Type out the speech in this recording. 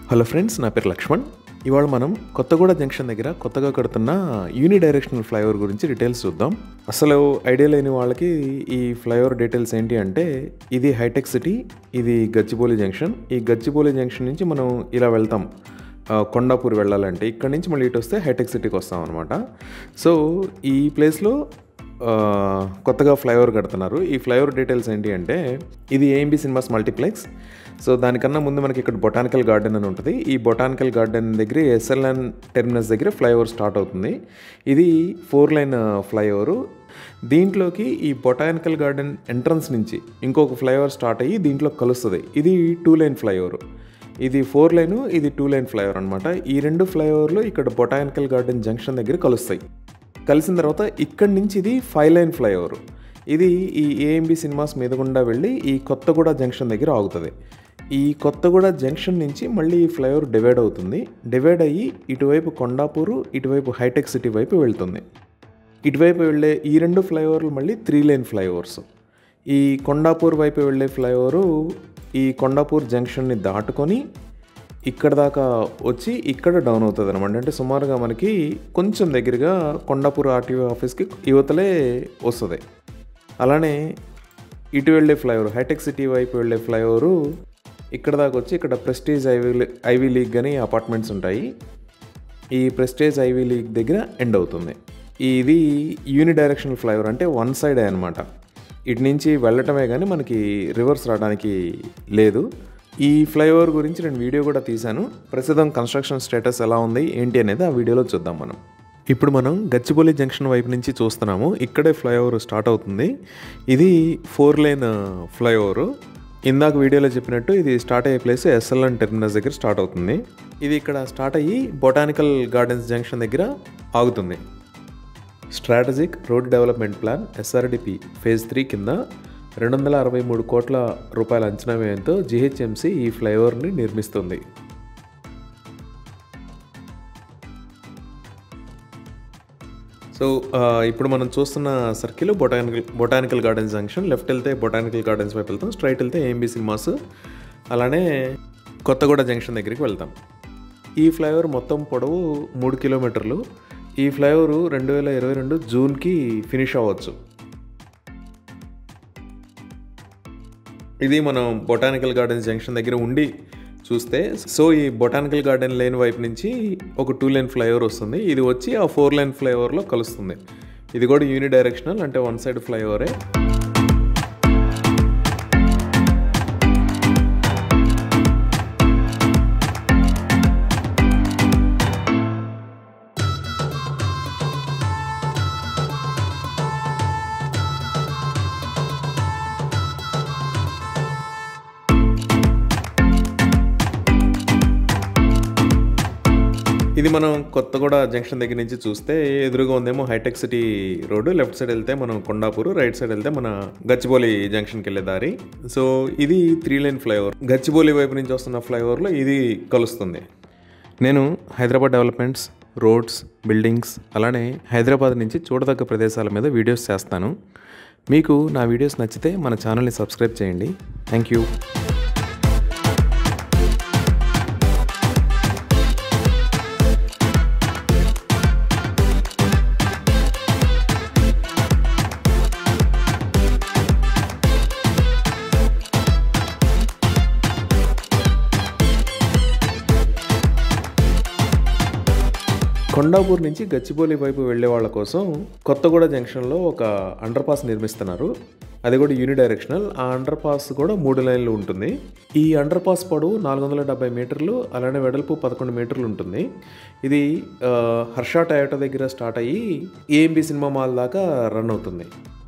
hello friends నా పేరు లక్ష్మణ్ ఇవాళ మనం కొత్తగూడ జంక్షన్ దగ్గర కొత్తగా కడుతున్న యూని డైరెక్షనల్ ఫ్లైఓవర్ గురించి డీటెయిల్స్ చూద్దాం అసలు ఐడియా లేని వాళ్ళకి ఈ ఫ్లైఓవర్ డీటెయిల్స్ ఏంటి అంటే ఇది హైటెక్ సిటీ ఇది గచ్చిబౌలి జంక్షన్ ఈ గచ్చిబౌలి జంక్షన్ నుంచి మనం ఇలా వెళ్తాం ఆ, కొండాపూర్ వెళ్ళాలంటే ఇక్కడ నుంచి మళ్ళీ ఇటు వస్తే హైటెక్ సిటీకి వస్తాం అనమాట సో ఈ ప్లేస్లో ఆ, కొత్తగా ఫ్లైఓవర్ కడుతున్నారు ఈ ఫ్లైఓవర్ డీటెయిల్స్ ఏంటి అంటే ఇది ఏఎంబి సినిమాస్ మల్టీప్లెక్స్ సో దానికన్నా ముందు మనకి ఇక్కడ బొటానికల్ గార్డెన్ అని ఉంటుంది ఈ బొటానికల్ గార్డెన్ దగ్గర ఎస్ఎల్ఎన్ టెర్మినస్ దగ్గర ఫ్లైఓవర్ స్టార్ట్ అవుతుంది ఇది ఫోర్ లైన్ ఫ్లైఓవర్ దీంట్లోకి ఈ బొటానికల్ గార్డెన్ ఎంట్రన్స్ నుంచి ఇంకొక ఫ్లైఓవర్ స్టార్ట్ అయ్యి దీంట్లో కలుస్తుంది ఇది టూ లైన్ ఫ్లైఓవర్ ఇది ఫోర్ లైన్ ఇది టూ లైన్ ఫ్లైఓవర్ అనమాట ఈ రెండు ఫ్లైఓవర్లు ఇక్కడ బొటానికల్ గార్డెన్ జంక్షన్ దగ్గర కలుస్తాయి కలిసిన తర్వాత ఇక్కడి నుంచి ఇది ఫైవ్ లైన్ ఫ్లైఓవర్ ఇది ఈ ఏఎంబి సినిమాస్ మీద గుండా వెళ్ళి ఈ కొత్తగూడ జంక్షన్ దగ్గర ఆగుతుంది ఈ కొత్తగూడ జంక్షన్ నుంచి మళ్ళీ ఈ ఫ్లైఓవర్ డివైడ్ అవుతుంది డివైడ్ అయ్యి ఇటువైపు కొండాపూరు ఇటువైపు హైటెక్ సిటీ వైపు వెళ్తుంది ఇటువైపు వెళ్ళే ఈ రెండు ఫ్లైఓవర్లు మళ్ళీ త్రీ లైన్ ఫ్లైఓవర్స్ ఈ కొండాపూర్ వైపు వెళ్ళే ఫ్లైఓవరు ఈ కొండాపూర్ జంక్షన్ని దాటుకొని ఇక్కడ దాకా వచ్చి ఇక్కడ డౌన్ అవుతుంది అనమాట అంటే సుమారుగా మనకి కొంచెం దగ్గరగా కొండాపూర్ ఆర్టీఓ ఆఫీస్కి యువతలే వస్తుంది అలానే ఇటు వెళ్ళే ఫ్లైఓవర్ హైటెక్ సిటీ వైపు వెళ్ళే ఫ్లైఓవరు ఇక్కడ దాకా వచ్చి ఇక్కడ ప్రెస్టీజ్ ఐవీ ఐవీ లీగ్ అని అపార్ట్మెంట్స్ ఉంటాయి ఈ ప్రెస్టేజ్ ఐవీ లీగ్ దగ్గర ఎండ్ అవుతుంది ఇది యూని డైరెక్షనల్ ఫ్లైఓవర్ అంటే వన్ సైడే అనమాట ఇటు నుంచి వెళ్ళటమే కానీ మనకి రివర్స్ రావడానికి లేదు ఈ ఫ్లైఓవర్ గురించి నేను వీడియో కూడా తీశాను ప్రస్తుతం కన్స్ట్రక్షన్ స్టేటస్ ఎలా ఉంది ఏంటి అనేది ఆ వీడియోలో చూద్దాం మనం ఇప్పుడు మనం గచ్చిబౌలి జంక్షన్ వైపు నుంచి చూస్తున్నాము ఇక్కడే ఫ్లైఓవర్ స్టార్ట్ అవుతుంది ఇది ఫోర్ లైన్ ఫ్లైఓవర్ ఇందాక వీడియోలో చెప్పినట్టు ఇది స్టార్ట్ అయ్యే ప్లేస్ ఎస్ఎల్ఎన్ టెర్మినస్ దగ్గర స్టార్ట్ అవుతుంది ఇది ఇక్కడ స్టార్ట్ అయ్యి బొటానికల్ గార్డెన్స్ జంక్షన్ దగ్గర ఆగుతుంది strategic road development plan SRDP phase three కింద రెండు వందల అరవై మూడు కోట్ల రూపాయల అంచనా వ్యయంతో జిహెచ్ఎంసి ఈ ఫ్లైఓవర్ని నిర్మిస్తుంది సో ఆ, ఇప్పుడు మనం చూస్తున్న circle botanical botanical gardens junction left వెళ్తే బొటానికల్ గార్డెన్స్ వైపు వెళ్తాం స్ట్రైట్ వెళ్తే ఏఎంబి సినిమాస్ అలానే కొత్తగూడ జంక్షన్ దగ్గరికి వెళ్తాం ఈ ఫ్లైఓవర్ మొత్తం పొడవు మూడు కిలోమీటర్లు ఈ ఫ్లైఓవర్ రెండు వేల ఇరవై రెండు జూన్కి ఫినిష్ అవ్వచ్చు ఇది మనం బొటానికల్ గార్డెన్స్ జంక్షన్ దగ్గర ఉండి చూస్తే సో ఈ బొటానికల్ గార్డెన్ లేన్ వైపు నుంచి ఒక టూ లైన్ ఫ్లైఓవర్ వస్తుంది ఇది వచ్చి ఆ ఫోర్ లైన్ ఫ్లైఓవర్లో కలుస్తుంది ఇది కూడా యూని డైరెక్షనల్ అంటే వన్ సైడ్ ఫ్లైఓవరే ఇది మనం కొత్తగూడ జంక్షన్ దగ్గర నుంచి చూస్తే ఎదురుగా ఉందేమో హైటెక్ సిటీ రోడ్డు లెఫ్ట్ సైడ్ వెళ్తే మనం కొండాపూర్ రైట్ సైడ్ వెళ్తే మన గచ్చిబౌలి జంక్షన్కి వెళ్ళే దారి సో ఇది త్రీ లైన్ ఫ్లైఓవర్ గచ్చిబౌలి వైపు నుంచి వస్తున్న ఫ్లైఓవర్లో ఇది కలుస్తుంది నేను హైదరాబాద్ డెవలప్మెంట్స్ రోడ్స్ బిల్డింగ్స్ అలానే హైదరాబాద్ నుంచి చూడదగ్గ ప్రదేశాల మీద వీడియోస్ చేస్తాను మీకు నా వీడియోస్ నచ్చితే మన ఛానల్ని సబ్స్క్రైబ్ చేయండి థ్యాంక్ యూ కొండాపూర్ నుంచి గచ్చిబౌలి వైపు వెళ్ళే వాళ్ళ కోసం కొత్తగూడ జంక్షన్లో ఒక అండర్ పాస్ నిర్మిస్తున్నారు అది కూడా యూని డైరెక్షనల్ ఆ అండర్ పాస్ కూడా మూడు లైన్లు ఉంటుంది ఈ అండర్ పాస్ పొడవు నాలుగు వందల డెబ్బై మీటర్లు అలానే వెడల్పు పదకొండు మీటర్లు ఉంటుంది ఇది ఆ, హర్ష టయోటా దగ్గర స్టార్ట్ అయ్యి ఏఎంబి సినిమా మాల్ దాకా రన్ అవుతుంది